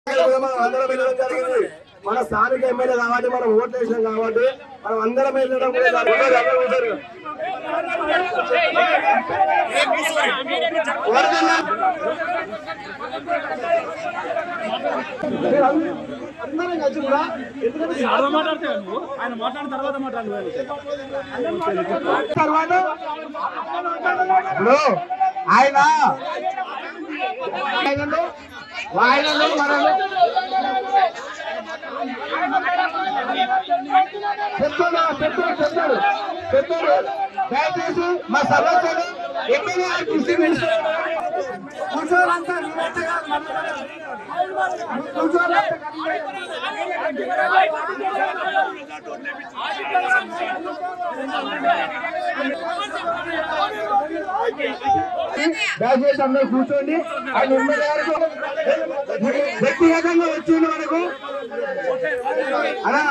మనం అందరం వెళ్ళడం జరిగింది మన స్థానిక ఎమ్మెల్యే కాబట్టి మనం ఓట్లు వేసినాం కాబట్టి మనం అందరం వెళ్ళడం కూడా జరిగింది. అందరూ కూర్చోరు. వరదన్నా. మీరు అందరూ- అందరం కలిసి కూడా ఎందుకంటే అర్థం మాట్లాడితే నువ్వు ఆయన మాట్లాడిన తర్వాత మాట్లాడు తర్వాత ఇప్పుడు ఆయన ఆయనను ఆయనను మనను చెప్తున్నా చెప్తాడు చెప్తాడు చెప్తాడు దయచేసి మా సమస్యను ఎమ్మెల్యే గారి దృష్టికి తీసుకెళ్ళండి. కూర్చోవాలంతా నీవైతే కాదు, నన్ను కూర్చోవాలంతా దయచేసి అందరూ కూర్చోండి ఆయన ఎమ్మెల్యే గారికి వ్యక్తిగతంగా వచ్చింది మనకు అలా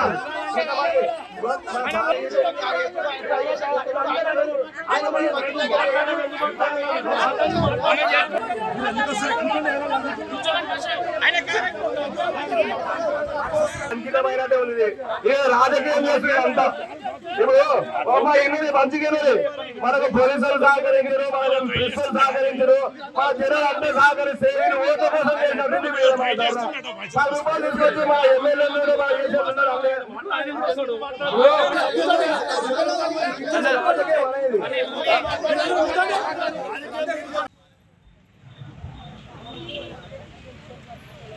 అంకితమైనదే ఉంది ఏ రాజకీయం చేస్తుంది అంతా ఇప్పుడు ఒక ఎనిమిది మంచిగా ఎనిమిది మనకు పోలీసులు సహకరించారు మనకు ప్రిన్సిపల్ సహకరించారు మా జనాలు అంతా సహకరిస్తే వీళ్ళు ఓట్ల కోసం చేసిన రెండు మీద మా ధర్నా. పది రూపాయలు తీసుకొచ్చి మా ఎమ్మెల్యేలు మా ఏజెంట్లు అందరూ రాజకీయం అనేది.